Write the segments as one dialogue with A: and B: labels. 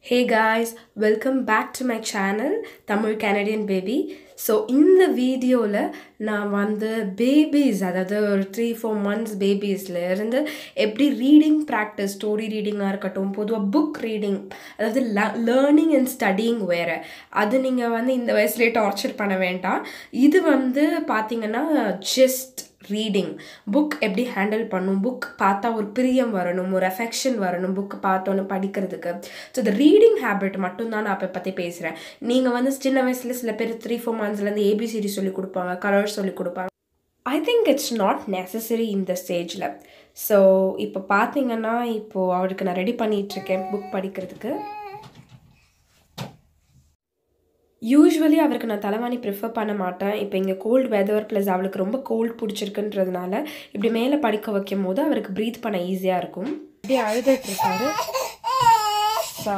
A: Hey guys welcome back to my channel Tamil Canadian baby so இந்த வீடியோவில் நான் வந்து பேபிஸ் அதாவது ஒரு த்ரீ ஃபோர் மந்த்ஸ் பேபிஸில் இருந்து எப்படி ரீடிங் ப்ராக்டிஸ் ஸ்டோரி ரீடிங்காக இருக்கட்டும் பொதுவாக புக் ரீடிங் அதாவது லேர்னிங் அண்ட் ஸ்டடிங் வேறு அது நீங்கள் வந்து இந்த வயசுலேயே டார்ச்சர் பண்ண வேண்டாம் இது வந்து பார்த்தீங்கன்னா ஜஸ்ட் ரீடிங் புக் எப்படி ஹேண்டில் பண்ணும் புக் பார்த்தா ஒரு பிரியம் வரணும் ஒரு அஃபெக்ஷன் வரணும் புக் பார்த்தோன்னு படிக்கிறதுக்கு ஸோ இந்த ரீடிங் ஹேபிட் மட்டும்தான் நான் இப்போ பற்றி பேசுகிறேன் நீங்கள் வந்து சின்ன வயசில் சில பேர் த்ரீ ஃபோர் மந்த்ஸ்லேருந்து ஏபிசிடி சொல்லி கொடுப்பாங்க கலர்ஸ் சொல்லி கொடுப்பாங்க I think it's not necessary இந்த ஸ்டேஜில் ஸோ இப்போ பார்த்தீங்கன்னா இப்போது அவருக்கு நான் ரெடி பண்ணிகிட்ருக்கேன் புக் படிக்கிறதுக்கு யூஸ்வலி அவருக்கு நான் தலைவாணி ப்ரிஃபர் பண்ண மாட்டேன் இப்போ இங்கே கோல்டு வெதர் ப்ளஸ் அவளுக்கு ரொம்ப கோல்டு பிடிச்சிருக்குன்றதுனால இப்படி மேலே படிக்க வைக்கும் போது அவருக்கு ப்ரீத் பண்ண ஈஸியாக இருக்கும் இப்படி அழுதுட்டு இருக்காரு ஸோ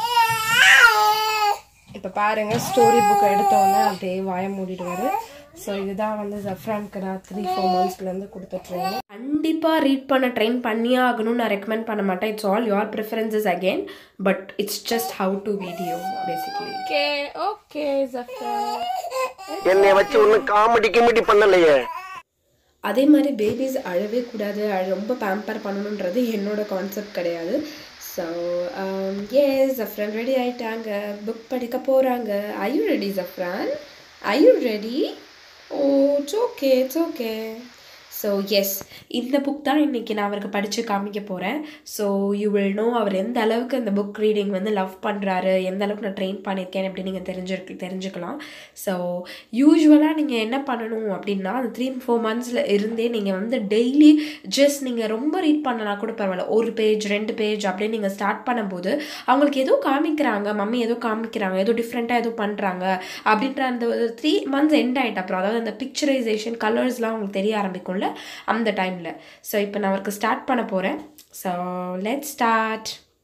A: இப்போ பாருங்க ஸ்டோரி புக் எடுத்தோன்னே அப்படியே வாய மூடிடுவார் ஸோ இதுதான் வந்து ஜஃப்ரான்க்கு நான் த்ரீ ஃபோர் மந்த்ஸ்லேருந்து கொடுத்துட்ருக்கேன் கண்டிப்பாக ரீட் பண்ண ட்ரெயின் பண்ணியே ஆகணும்னு நான் ரெக்கமெண்ட் பண்ண மாட்டேன் it's all your preferences again but it's just how to video basically
B: okay okay Zafran
C: என்னை வச்சு ஒன்னும் காமெடி கிமெடி பண்ணலையே
A: அதே மாதிரி பேபிஸ் அழவே கூடாது அழ ரொம்ப பேம்பர் பண்ணணுன்றது என்னோட கான்செப்ட் கிடையாது ஸோ எஸ் ஜஃப்ரான் ரெடி ஆயிட்டாங்க புக் படிக்க போகிறாங்க I you ready Zafran I you ready oh it's okay it's okay so yes இந்த புக் தான் இன்றைக்கி நான் அவருக்கு படித்து காமிக்க போகிறேன் ஸோ யூ வில் நோ அவர் எந்த அளவுக்கு அந்த புக் ரீடிங் வந்து லவ் பண்ணுறாரு எந்த அளவுக்கு நான் ட்ரெயின் பண்ணியிருக்கேன் அப்படி நீங்கள் தெரிஞ்சிருக்கு தெரிஞ்சுக்கலாம் ஸோ யூஸ்வலாக நீங்கள் என்ன பண்ணணும் அப்படின்னா அந்த த்ரீ ஃபோர் மந்த்ஸில் இருந்தே நீங்கள் வந்து டெய்லி ஜஸ்ட் நீங்கள் ரொம்ப ரீட் பண்ணலாம் கூட பரவாயில்ல ஒரு பேஜ் ரெண்டு பேஜ் அப்படின்னு நீங்கள் ஸ்டார்ட் பண்ணும்போது அவங்களுக்கு ஏதோ காமிக்கிறாங்க மம்மி ஏதோ காமிக்கிறாங்க ஏதோ டிஃப்ரெண்ட்டாக ஏதோ பண்ணுறாங்க அப்படின்ற அந்த த்ரீ மந்த்ஸ் எண்ட் ஆகிட்ட அப்புறம் அதாவது அந்த பிக்சரைசேஷன் கலர்ஸ்லாம் உங்களுக்கு தெரிய ஆரம்பிக்கும்ல அந்த டைமில் ஸோ இப்போ நான் அவருக்கு ஸ்டார்ட் பண்ண போகிறேன் so let start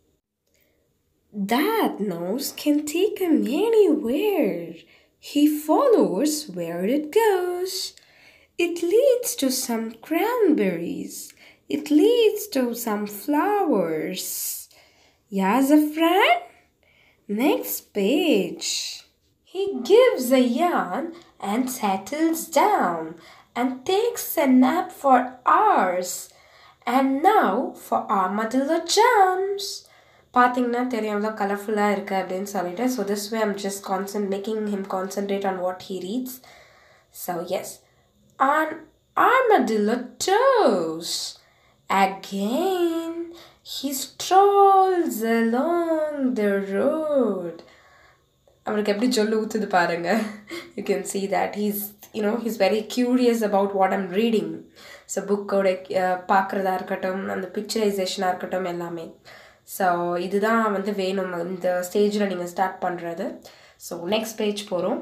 A: That nose can take him anywhere. He follows where it goes. It leads to some cranberries. It leads to some flowers. Yes, a friend? Next page. He gives a yawn and settles down and takes a nap for hours. And now for armadillo jumps. பார்த்தீங்கன்னா தெரியும் எவ்வளோ கலர்ஃபுல்லாக இருக்குது அப்படின்னு சொல்லிட்டு so this way I'm just concent making him concentrate on what he reads so yes on armadillo toes. Again, he strolls along the road. அவருக்கு எப்படி சொல்லு ஊற்றுது பாருங்க you can see that he's you know he's very curious about what I'm reading so புக்கோட பார்க்குறதா இருக்கட்டும் அந்த பிக்சரைசேஷனாக இருக்கட்டும் எல்லாமே ஸோ இதுதான் வந்து வேணும் இந்த ஸ்டேஜில் நீங்கள் ஸ்டார்ட் பண்ணுறது ஸோ நெக்ஸ்ட் பேஜ் போகிறோம்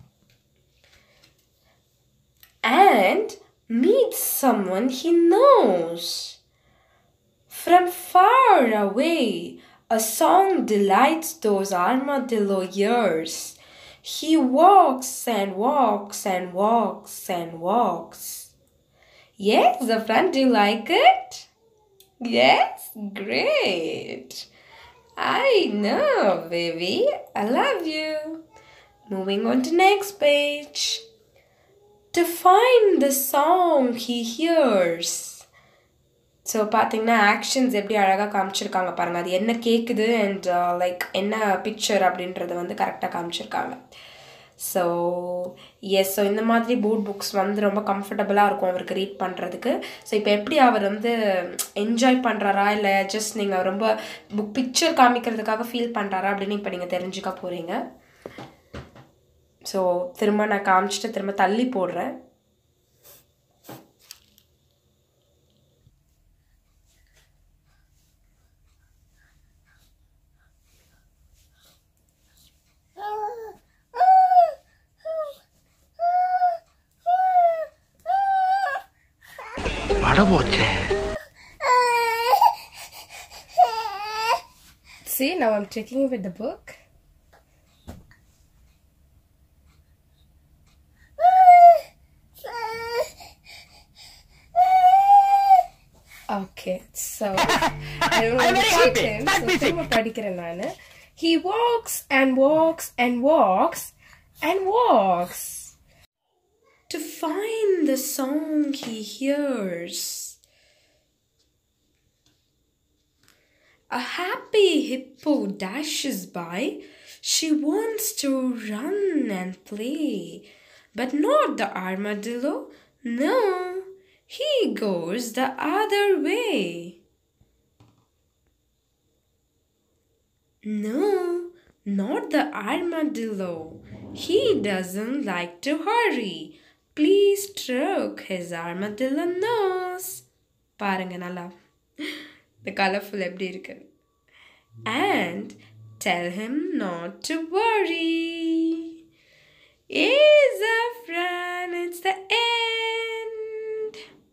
A: and meets someone he knows. From far away, a song delights those armadillo ears. He walks and walks and walks and walks. Yes, the friend, do you like it? Yes, great. I know, baby. I love you. Moving on to next page to find the song he hears. So பார்த்தீங்கன்னா actions எப்படி அழகாக காமிச்சிருக்காங்க பாருங்கள் அது என்ன கேட்குது and like என்ன picture அப்படின்றத வந்து கரெக்டாக காமிச்சிருக்காங்க ஸோ எஸ் ஸோ இந்த மாதிரி போர்ட் புக்ஸ் வந்து ரொம்ப கம்ஃபர்டபுளாக இருக்கும் அவருக்கு ரீட் பண்ணுறதுக்கு ஸோ இப்போ எப்படி அவர் வந்து என்ஜாய் பண்ணுறாரா இல்லை ஜஸ்ட் நீங்கள் ரொம்ப புக் பிக்சர் காமிக்கிறதுக்காக ஃபீல் பண்ணுறாரா அப்படின்னு இப்போ நீங்கள் தெரிஞ்சுக்க போகிறீங்க ஸோ திரும்ப நான் காமிச்சிட்டு திரும்ப தள்ளி போடுறேன்
C: பட போச்சே
B: See, now I'm checking with the book. Okay, so I don't want to cheat him. So திரும்ப படிக்கிறேன் நான் He walks and walks and walks and walks.
A: to find the song he hears. A happy hippo dashes by. She wants to run and play. But not the armadillo. No, he goes the other way. No, not the armadillo. He doesn't like to hurry. Please stroke his armadillo nose. பாருங்க நல்லா இந்த colourful எப்படி இருக்கு and tell him not to worry. Is a friend, it's the end.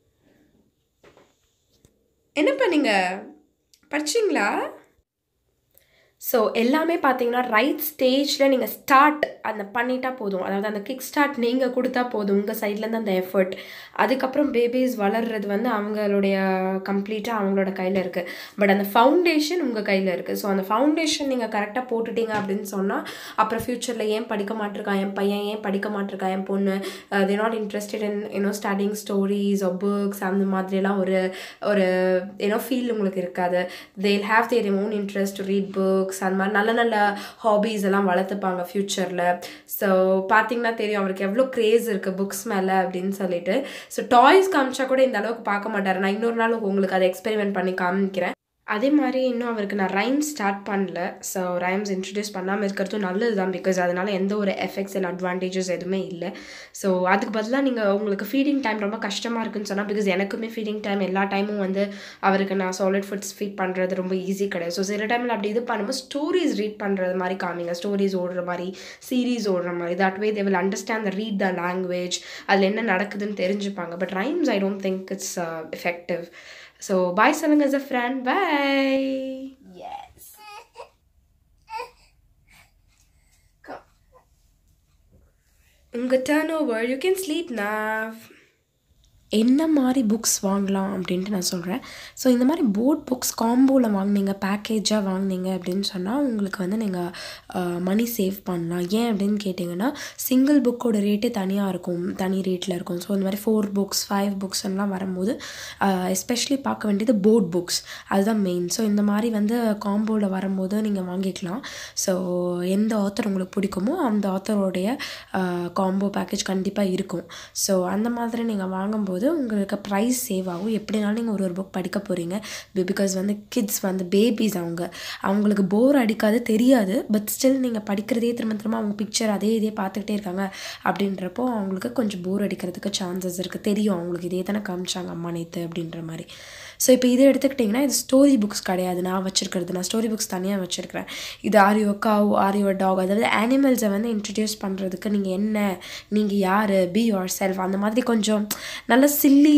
A: என்ன பண்ணீங்க படிச்சிங்களா so எல்லாமே பார்த்தீங்கன்னா right ஸ்டேஜில் நீங்கள் ஸ்டார்ட் அந்த பண்ணிட்டா போதும் அதாவது அந்த கிக் ஸ்டார்ட் நீங்கள் கொடுத்தா போதும் உங்கள் சைட்லேருந்து அந்த எஃபர்ட் அதுக்கப்புறம் பேபிஸ் வளர்றது வந்து அவங்களுடைய கம்ப்ளீட்டாக அவங்களோட கையில் இருக்குது பட் அந்த ஃபவுண்டேஷன் உங்கள் கையில் இருக்குது ஸோ அந்த ஃபவுண்டேஷன் நீங்கள் கரெக்டாக போட்டுட்டீங்க அப்படின்னு சொன்னால் அப்புறம் ஃப்யூச்சரில் ஏன் படிக்க மாட்டிருக்கான் என் பையன் ஏன் படிக்க மாட்டிருக்கா என் பொண்ணு they not interested in you know studying stories or books அந்த மாதிரிலாம் ஒரு ஒரு யூனோ ஃபீல் உங்களுக்கு இருக்காது they'll have their own interest to read books அந்த மாதிரி நல்ல நல்ல ஹாபீஸ் எல்லாம் வளர்த்துப்பாங்க ஃப்யூச்சரில் ஸோ பார்த்தீங்கன்னா தெரியும் அவருக்கு எவ்வளோ க்ரேஸ் இருக்குது புக்ஸ் மேலே அப்படின்னு சொல்லிட்டு ஸோ டாய்ஸ் காமிச்சா கூட இந்த அளவுக்கு பார்க்க மாட்டார் நான் இன்னொரு நாள் உங்களுக்கு அதை எக்ஸ்பெரிமெண்ட் பண்ணி காமிக்கிறேன் அதே மாதிரி இன்னும் அவருக்கு நான் ரைம்ஸ் ஸ்டார்ட் பண்ணல ஸோ ரைம்ஸ் இன்ட்ரடியூஸ் பண்ணாமல் இருக்கிறதும் நல்லது தான் பிகாஸ் அதனால் எந்த ஒரு எஃபெக்ட்ஸ் இல்லை அட்வான்டேஜஸ் எதுவுமே இல்லை ஸோ அதுக்கு பதிலாக நீங்கள் உங்களுக்கு ஃபீடிங் டைம் ரொம்ப கஷ்டமாக இருக்குன்னு சொன்னால் பிகாஸ் எனக்குமே ஃபீடிங் டைம் எல்லா டைமும் வந்து அவருக்கு நான் சாலிட் ஃபுட்ஸ் ஃபீட் பண்ணுறது ரொம்ப ஈஸி கிடையாது ஸோ சில டைமில் அப்படி இது பண்ணும்போது ஸ்டோரிஸ் ரீட் பண்ணுறது மாதிரி காமிங்க ஸ்டோரிஸ் ஓடுற மாதிரி சீரீஸ் ஓடுற மாதிரி that way they will understand the read the language அதில் என்ன நடக்குதுன்னு தெரிஞ்சுப்பாங்க but rhymes I don't think it's effective so bye சொல்லுங்க as a friend bye
B: Yes.
A: உங்க turn over you can sleep now என்ன மாதிரி புக்ஸ் வாங்கலாம் அப்படின்ட்டு நான் சொல்கிறேன் ஸோ இந்த மாதிரி போர்ட் புக்ஸ் காம்போவில் வாங்குனீங்க பேக்கேஜாக வாங்குனீங்க அப்படின்னு சொன்னால் உங்களுக்கு வந்து நீங்கள் மணி சேவ் பண்ணலாம் ஏன் அப்படின்னு கேட்டிங்கன்னா சிங்கிள் புக்கோட ரேட்டே தனியாக இருக்கும் தனி ரேட்டில் இருக்கும் ஸோ இந்த மாதிரி ஃபோர் புக்ஸ் ஃபைவ் புக்ஸ் எல்லாம் வரும்போது எஸ்பெஷலி பார்க்க வேண்டியது போர்ட் புக்ஸ் அதுதான் மெயின் ஸோ இந்த மாதிரி வந்து காம்போவில் வரும்போது நீங்கள் வாங்கிக்கலாம் ஸோ எந்த ஆத்தர் உங்களுக்கு பிடிக்குமோ அந்த ஆத்தரோடைய காம்போ பேக்கேஜ் கண்டிப்பாக இருக்கும் ஸோ அந்த மாதிரி நீங்கள் வாங்கும்போது உங்களுக்கு ப்ரைஸ் சேவ் ஆகும் எப்படினாலும் நீங்கள் ஒரு ஒரு புக் படிக்க போகிறீங்க பிகாஸ் வந்து கிட்ஸ் வந்து பேபிஸ் அவங்க அவங்களுக்கு போர் அடிக்காது தெரியாது பட் ஸ்டில் நீங்கள் படிக்கிறதே திரும்ப திரும்ப அவங்க பிக்சர் அதே இதே பார்த்துக்கிட்டே இருக்காங்க அப்படின்றப்போ அவங்களுக்கு கொஞ்சம் போர் அடிக்கிறதுக்கு சான்சஸ் இருக்குது தெரியும் அவங்களுக்கு இதே தானே காமிச்சாங்க அம்மா நேற்று அப்படின்ற மாதிரி ஸோ இப்போ இதை எடுத்துக்கிட்டிங்கன்னா இது ஸ்டோரி புக்ஸ் கிடையாது நான் வச்சுருக்கிறது நான் ஸ்டோரி புக்ஸ் தனியாக வச்சுருக்கிறேன் இது ஆரியோ கவ் ஆரியோ டாக் அதாவது அனிமல்ஸை வந்து இன்ட்ரடியூஸ் பண்ணுறதுக்கு நீங்கள் என்ன நீங்கள் யார் பி யுவர் செல்ஃப் அந்த மாதிரி கொஞ்சம் நல்ல சில்லி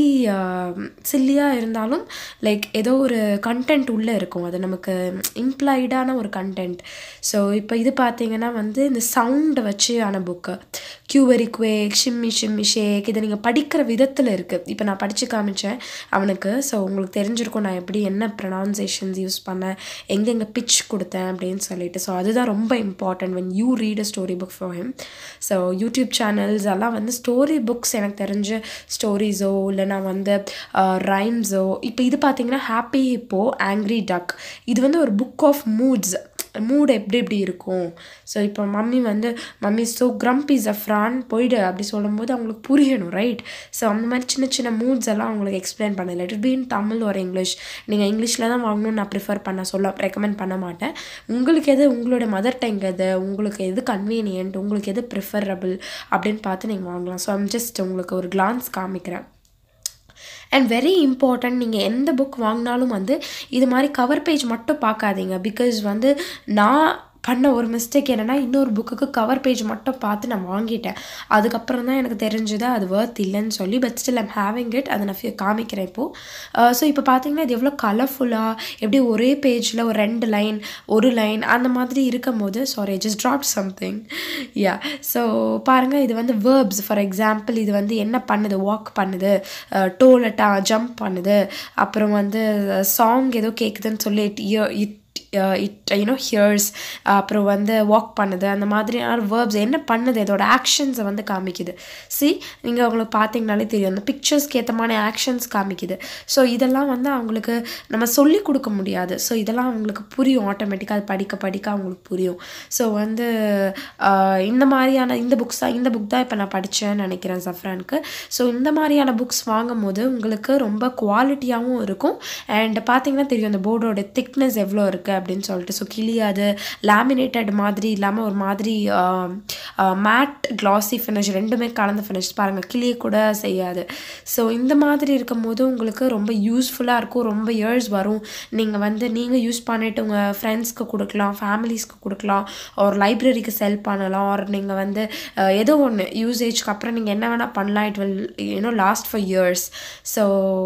A: சில்லியாக இருந்தாலும் லைக் ஏதோ ஒரு கண்டென்ட் உள்ளே இருக்கும் அது நமக்கு இம்ப்ளாய்டான ஒரு கண்டென்ட் ஸோ இப்போ இது பார்த்தீங்கன்னா வந்து இந்த சவுண்டை வச்சு ஆன book quivery quake shimmy shimmy shake இதை நீங்கள் படிக்கிற விதத்தில் இருக்குது இப்போ நான் படித்து காமிச்சேன் அவனுக்கு ஸோ உங்களுக்கு தெரிஞ்சிருக்கும் நான் எப்படி என்ன ப்ரொனவுன்சேஷன்ஸ் யூஸ் பண்ணேன் எங்கெங்கே பிச் கொடுத்தேன் அப்படின்னு சொல்லிட்டு ஸோ அதுதான் ரொம்ப important when you read a story book for him so YouTube channels எல்லாம் வந்து ஸ்டோரி புக்ஸ் எனக்கு தெரிஞ்ச ஸ்டோரிஸோ இல்லைனா வந்து ரைம்ஸோ இப்போ இது பார்த்தீங்கன்னா ஹாப்பி ஹிப்போ ஆங்க்ரி டக் இது வந்து ஒரு புக் ஆஃப் மூட்ஸ் மூடு எப்படி எப்படி இருக்கும் ஸோ இப்போ மம்மி வந்து மம்மி ஸோ க்ரம்பிஸ் அ ஃப்ரான் போயிடு அப்படி சொல்லும்போது அவங்களுக்கு புரியணும் ரைட் ஸோ அந்த மாதிரி சின்ன சின்ன மூட்ஸ் எல்லாம் அவங்களுக்கு எக்ஸ்பிளைன் பண்ணல இட் பி இன் தமிழ் ஒரு இங்கிலீஷ் நீங்கள் இங்கிலீஷில் தான் வாங்கணும்னு நான் ப்ரிஃபர் பண்ண சொல்ல ரெக்கமெண்ட் பண்ண மாட்டேன் உங்களுக்கு எது உங்களோட மதர் டங் எது உங்களுக்கு எது கன்வீனியன்ட் உங்களுக்கு எது ப்ரிஃபரபிள் அப்படின்னு பார்த்து நீங்கள் வாங்கலாம் ஸோ ஐம் ஜஸ்ட் உங்களுக்கு ஒரு கிளான்ஸ் காமிக்கிறேன் அண்ட் வெரி இம்பார்ட்டன்ட் நீங்கள் எந்த புக் வாங்கினாலும் வந்து இது மாதிரி கவர் பேஜ் மட்டும் பார்க்காதீங்க பிகாஸ் வந்து நான் பண்ண ஒரு மிஸ்டேக் என்னென்னா இன்னொரு புக்குக்கு கவர் பேஜ் மட்டும் பார்த்து நான் வாங்கிட்டேன் அதுக்கப்புறம் தான் எனக்கு தெரிஞ்சது அது ஒர்த் இல்லைன்னு சொல்லி but still I'm having it அதை நான் காமிக்கிறேன் இப்போது ஸோ இப்போ பார்த்தீங்கன்னா இது எவ்வளோ கலர்ஃபுல்லாக எப்படி ஒரே பேஜில் ஒரு ரெண்டு லைன் ஒரு லைன் அந்த மாதிரி இருக்கும் போது sorry just drop something yeah so பாருங்கள் இது வந்து வேர்ப்ஸ் ஃபார் எக்ஸாம்பிள் இது வந்து என்ன பண்ணுது வாக் பண்ணுது டோலட்டா ஜம்ப் பண்ணுது அப்புறம் வந்து சாங் ஏதோ கேட்குதுன்னு சொல்லி இட் யூனோ ஹியர்ஸ் அப்புறம் வந்து வாக் பண்ணுது அந்த மாதிரியான வேர்ப்ஸ் என்ன பண்ணுது இதோட ஆக்ஷன்ஸை வந்து காமிக்குது சி நீங்கள் அவங்களுக்கு பார்த்தீங்கனாலே தெரியும் அந்த பிக்சர்ஸ்க்கு ஏற்ற மாதிரி ஆக்ஷன்ஸ் காமிக்குது ஸோ இதெல்லாம் வந்து அவங்களுக்கு நம்ம சொல்லி கொடுக்க முடியாது ஸோ இதெல்லாம் அவங்களுக்கு புரியும் ஆட்டோமேட்டிக்காக அது படிக்க படிக்க அவங்களுக்கு புரியும் ஸோ வந்து ஆஹ், இந்த மாதிரியான இந்த புக்ஸ் தான் இந்த புக் தான் இப்போ நான் படித்தேன்னு நினைக்கிறேன் சஃப்ரானுக்கு ஸோ இந்த மாதிரியான புக்ஸ் வாங்கும் போது உங்களுக்கு ரொம்ப குவாலிட்டியாகவும் இருக்கும் அண்ட் பார்த்தீங்கன்னா தெரியும் அந்த போர்டோட திக்னஸ் எவ்வளோ இருக்குது அப்படின்னு சொல்லிட்டு ஸோ கிளியாது லேமினேட்டட் மாதிரி இல்லாமல் ஒரு மாதிரி மேட் கிளாசி ஃபினிஷ் ரெண்டுமே கலந்த ஃபினிஷ் பாருங்கள் கிளிய கூட செய்யாது ஸோ இந்த மாதிரி இருக்கும்போது உங்களுக்கு ரொம்ப யூஸ்ஃபுல்லாக இருக்கும் ரொம்ப இயர்ஸ் வரும் நீங்கள் வந்து நீங்கள் யூஸ் பண்ணிட்டு உங்கள் ஃப்ரெண்ட்ஸ்க்கு கொடுக்கலாம் ஃபேமிலிஸ்க்கு கொடுக்கலாம் ஒரு லைப்ரரிக்கு செல் பண்ணலாம் ஒரு நீங்கள் வந்து அஹ், ஏதோ ஒன்று யூசேஜ்க்கு அப்புறம் நீங்கள் என்ன வேணால் பண்ணலாம் it will you know last for years so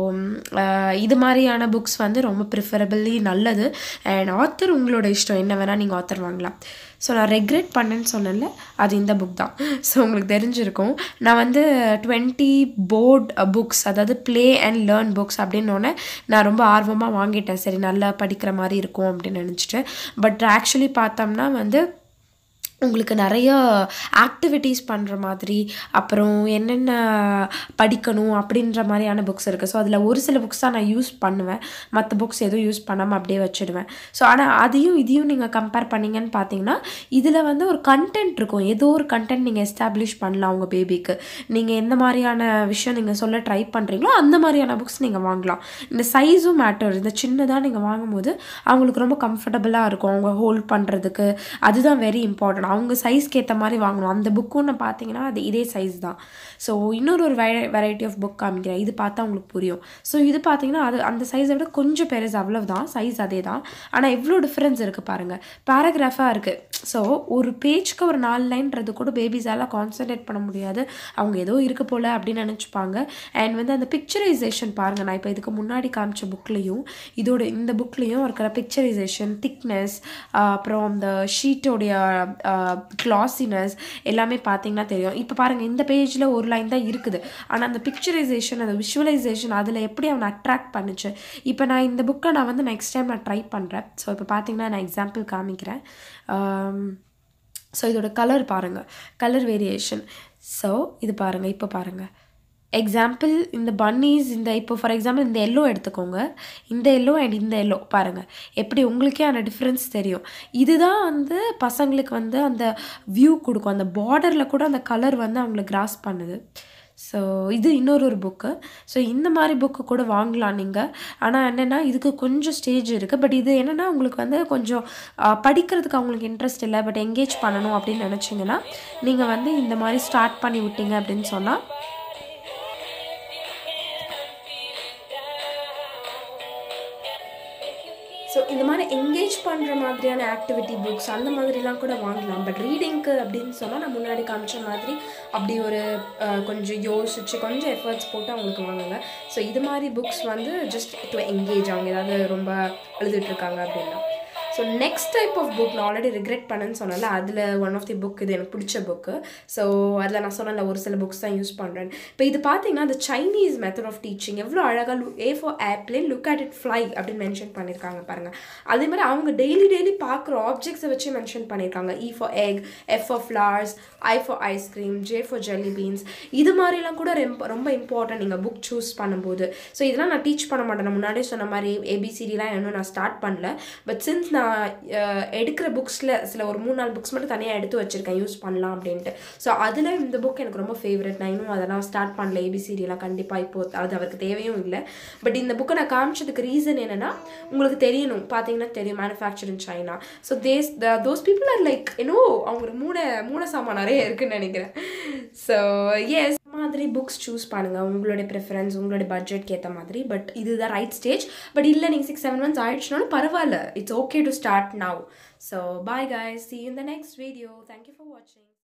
A: இது மாதிரியான புக்ஸ் வந்து ரொம்ப ப்ரிஃபரபிளி நல்லது அண்ட் ஆத்தர் உங்களோட இஷ்டம் என்ன வேணால் நீங்கள் ஆத்தர் வாங்கலாம் ஸோ நான் ரெக்ரெட் பண்ணேன்னு சொன்னேன்ல அது இந்த புக் தான் ஸோ உங்களுக்கு தெரிஞ்சிருக்கும் நான் வந்து டுவெண்ட்டி போர்ட் புக்ஸ் அதாவது ப்ளே அண்ட் லேர்ன் புக்ஸ் அப்படின்னோடனே நான் ரொம்ப ஆர்வமாக வாங்கிட்டேன் சரி நல்லா படிக்கிற மாதிரி இருக்கும் அப்படின்னு நினச்சிட்டு பட் ஆக்சுவலி பார்த்தோம்னா வந்து உங்களுக்கு நிறைய ஆக்டிவிட்டீஸ் பண்ணுற மாதிரி அப்புறம் என்னென்ன படிக்கணும் அப்படின்ற மாதிரியான புக்ஸ் இருக்குது ஸோ அதில் ஒரு சில புக்ஸ் தான் நான் யூஸ் பண்ணுவேன் மற்ற புக்ஸ் எதுவும் யூஸ் பண்ணாமல் அப்படியே வச்சுடுவேன் ஸோ ஆனால் அதையும் இதையும் நீங்கள் கம்பேர் பண்ணீங்கன்னு பார்த்தீங்கன்னா இதில் வந்து ஒரு கண்டென்ட் இருக்கும் ஏதோ ஒரு கண்டென்ட் நீங்கள் எஸ்டாப்ளிஷ் பண்ணலாம் உங்கள் பேபிக்கு நீங்கள் எந்த மாதிரியான விஷயம் நீங்கள் சொல்ல ட்ரை பண்ணுறீங்களோ அந்த மாதிரியான புக்ஸ் நீங்கள் வாங்கலாம் இந்த சைஸும் மேட்டர் இந்த சின்னதாக நீங்கள் வாங்கும்போது அவங்களுக்கு ரொம்ப கம்ஃபர்டபுளாக இருக்கும் அவங்க ஹோல்ட் பண்ணுறதுக்கு அதுதான் வெரி இம்பார்ட்டன்ட் அவங்க சைஸ்க்கு ஏற்ற மாதிரி வாங்கணும் அந்த புக்குன்னு பார்த்தீங்கன்னா அது இதே சைஸ் தான் ஸோ இன்னொரு ஒரு வெரை வெரைட்டி ஆஃப் புக் காமிக்கிறேன் இது பார்த்தா உங்களுக்கு புரியும் ஸோ இது பார்த்தீங்கன்னா அது அந்த சைஸை விட கொஞ்சம் பெருசு அவ்வளவுதான் சைஸ் அதே தான் ஆனால் எவ்வளோ டிஃப்ரென்ஸ் இருக்குது பாருங்கள் பேராகிராஃபாக இருக்குது ஸோ ஒரு பேஜ்க்கு ஒரு நாலு லைன்றது கூட பேபிஸால் கான்சென்ட்ரேட் பண்ண முடியாது அவங்க ஏதோ இருக்கு போல் அப்படின்னு நினச்சிப்பாங்க அண்ட் வந்து அந்த பிக்சரைசேஷன் பாருங்கள் நான் இப்போ இதுக்கு முன்னாடி காமிச்ச புக்லேயும் இதோட இந்த புக்லேயும் இருக்கிற பிக்சரைசேஷன் திக்னஸ் அப்புறம் அந்த ஷீட்டோடைய க்ளாஸினஸ் எல்லாமே பார்த்தீங்கன்னா தெரியும் இப்போ பாருங்கள் இந்த பேஜில் ஒரு லைன் தான் இருக்குது ஆனால் அந்த பிக்சரைசேஷன் அந்த விஷுவலைசேஷன் அதில் எப்படி அவனை அட்ராக்ட் பண்ணுச்சு இப்போ நான் இந்த புக்கை நான் வந்து நெக்ஸ்ட் டைம் நான் ட்ரை பண்ணுறேன் ஸோ இப்போ பார்த்தீங்கன்னா நான் எக்ஸாம்பிள் காமிக்கிறேன் ஸோ இதோட கலர் பாருங்கள் கலர் வேரியேஷன் ஸோ இது பாருங்கள் இப்போ பாருங்கள் எக்ஸாம்பிள் இந்த பன்னீஸ் இந்த இப்போ ஃபார் எக்ஸாம்பிள் இந்த எல்லோ எடுத்துக்கோங்க இந்த எல்லோ அண்ட் இந்த எல்லோ பாருங்கள் எப்படி உங்களுக்கே அந்த டிஃப்ரென்ஸ் தெரியும் இதுதான் வந்து பசங்களுக்கு வந்து அந்த வியூ கொடுக்கும் அந்த பார்டரில் கூட அந்த கலர் வந்து அவங்களுக்கு கிராஸ் பண்ணுது ஸோ இது இன்னொரு ஒரு புக்கு ஸோ இந்த மாதிரி புக்கு கூட வாங்கலாம் நீங்கள் ஆனால் என்னென்னா இதுக்கு கொஞ்சம் ஸ்டேஜ் இருக்குது பட் இது என்னென்னா உங்களுக்கு வந்து கொஞ்சம் ஆ, படிக்கிறதுக்கு அவங்களுக்கு இன்ட்ரெஸ்ட் இல்லை பட் என்கேஜ் பண்ணணும் அப்படின்னு நினச்சிங்கன்னா நீங்கள் வந்து இந்த மாதிரி ஸ்டார்ட் பண்ணி விட்டீங்க அப்படின்னு சொன்னால் ஸோ இந்த மாதிரி என்கேஜ் பண்ணுற மாதிரியான ஆக்டிவிட்டி புக்ஸ் அந்த மாதிரிலாம் கூட வாங்கலாம் பட் ரீடிங்க்கு அப்படின்னு சொன்னால் நான் முன்னாடி காமிச்ச மாதிரி அப்படி ஒரு அஹ், கொஞ்சம் யோசிச்சு கொஞ்சம் எஃபர்ட்ஸ் போட்டு அவங்களுக்கு வாங்குங்க ஸோ இது மாதிரி புக்ஸ் வந்து ஜஸ்ட் டு என்கேஜ் அவங்க ஏதாவது ரொம்ப அழுதுட்டு இருக்காங்க அப்படின்னா so next type of book நான் ஆல்ரெடி ரிக்ரெட் பண்ணேன்னு சொன்னல அதில் ஒன் ஆஃப் தி புக் இது எனக்கு பிடிச்ச புக்கு ஸோ அதில் நான் சொன்னல ஒரு சில புக்ஸ் தான் யூஸ் பண்ணுறேன் இப்போ இது பார்த்தீங்கன்னா the Chinese method of teaching எவ்வளோ அழகாக லு A for aeroplane look at it fly அப்படின்னு மென்ஷன் பண்ணியிருக்காங்க பாருங்கள் அதே மாதிரி அவங்க டெய்லி டெய்லி பார்க்குற ஆப்ஜெக்ட்ஸை வச்சு மென்ஷன் பண்ணியிருக்காங்க E for egg F for flowers I for ice cream J for jelly beans இது மாதிரிலாம் கூட ரொம்ப ரொம்ப இம்பார்ட்டன்ட் நீங்கள் புக் சூஸ் பண்ணும்போது ஸோ இதெல்லாம் நான் டீச் பண்ண மாட்டேன் நான் முன்னாடியே சொன்ன மாதிரி ஏபிசிடிலாம் இன்னும் நான் ஸ்டார்ட் பண்ணல பட் சின்ஸ் நான் அஹ், எடுக்கிற புக்ஸில் சில ஒரு மூணு நாலு புக்ஸ் மட்டும் தனியாக எடுத்து வச்சுருக்கேன் யூஸ் பண்ணலாம் அப்படின்ட்டு ஸோ அதில் இந்த புக் எனக்கு ரொம்ப ஃபேவரட் நான் இன்னும் அதெல்லாம் ஸ்டார்ட் பண்ணல ஏபிசிடிலாம் கண்டிப்பாக இப்போ அது அவருக்கு தேவையும் இல்லை பட் இந்த புக்கை நான் காமிச்சதுக்கு ரீசன் என்னென்னா உங்களுக்கு தெரியணும் பார்த்தீங்கன்னா தெரியும் manufacture in China so these those people are like ஏன்னோ அவங்க மூணை மூணை சாமான் நிறைய இருக்குன்னு நினைக்கிறேன் ஸோ எஸ் மாதிரி புக்ஸ் சூஸ் பண்ணுங்கள் உங்களுடைய ப்ரிஃபரன்ஸ் உங்களுடைய பட்ஜெட்க்கு ஏற்ற மாதிரி பட் இதுதான் ரைட் ஸ்டேஜ் பட் இல்லை நீங்கள் சிக்ஸ் செவன் மந்த்ஸ் ஆயிடுச்சுனாலும் பரவாயில்ல it's okay to start now so bye guys see you in the next video thank you for watching